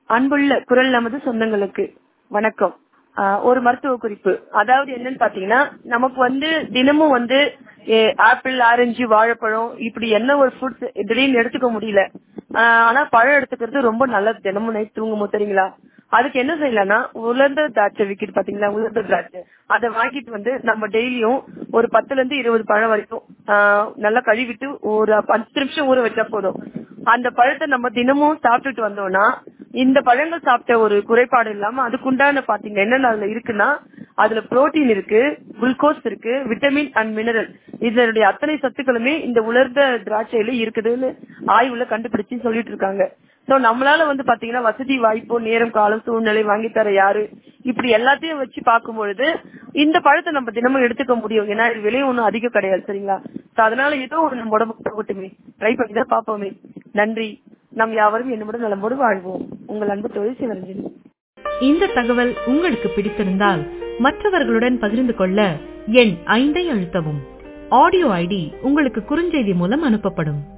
அன்புள்ள குரல் நமது சொந்தங்களுக்கு வணக்கம் ஆஹ் ஒரு மருத்துவ குறிப்பு அதாவது என்னன்னு பாத்தீங்கன்னா நமக்கு வந்து தினமும் வந்து ஏ- ஆப்பிள் ஆரஞ்சு வாழைப்பழம் இப்படி என்ன ஒரு ஃபுட்ஸ் திடீர்னு எடுத்துக்க முடியல ஆஹ் ஆனா பழம் எடுத்துக்கிறது ரொம்ப நல்லது தினமும் நைட் தூங்கும் தெரியுங்களா அதுக்கு என்ன செய்யலாம்னா உலர்ந்த திராட்சை விக்கிட்டு பாத்தீங்களா உலர்ந்த திராட்சை அதை வாங்கிட்டு வந்து நம்ம டெய்லியும் ஒரு பத்துல இருந்து இருபது பழம் வரைக்கும் ஆஹ் நல்லா கழுவிட்டு ஒரு பத்து நிமிஷம் ஊற வச்சா போதும் அந்த பழத்தை நம்ம தினமும் சாப்பிட்டுட்டு வந்தோம்னா இந்த பழங்கள் சாப்பிட்ட ஒரு குறைபாடு இல்லாம அதுக்குண்டான பாத்தீங்க என்னென்ன அதுல இருக்குன்னா அதுல புரோட்டீன் இருக்கு குளுக்கோஸ் இருக்கு விட்டமின் அண்ட் மினரல் இதனுடைய அத்தனை சத்துக்களுமே இந்த உலர்ந்த திராட்சையில இருக்குதுன்னு ஆய்வுல கண்டுபிடிச்சு சொல்லிட்டு இருக்காங்க சோ நம்மளால வந்து பாத்தீங்கன்னா வசதி வாய்ப்பு நேரம் காலம் சூழ்நிலை வாங்கி தர யாரு இப்படி எல்லாத்தையும் வச்சு பார்க்கும் பொழுது இந்த பழத்தை நம்ம தினமும் எடுத்துக்க முடியும் ஏன்னா இது விலை ஒண்ணும் அதிகம் கிடையாது சரிங்களா So அதனால ஏதோ ஒரு நம்ம உடம்புக்கு போகட்டுமே ட்ரை பண்ணி தான் பார்ப்போமே நன்றி நம் யாவரும் என்னுடன் நலமோடு வாழ்வோம் உங்கள் அன்பு தொழில் சிவரஞ்சனி இந்த தகவல் உங்களுக்கு பிடித்திருந்தால் மற்றவர்களுடன் பகிர்ந்து கொள்ள எண் ஐந்தை அழுத்தவும் ஆடியோ ஐடி உங்களுக்கு குறுஞ்செய்தி மூலம் அனுப்பப்படும்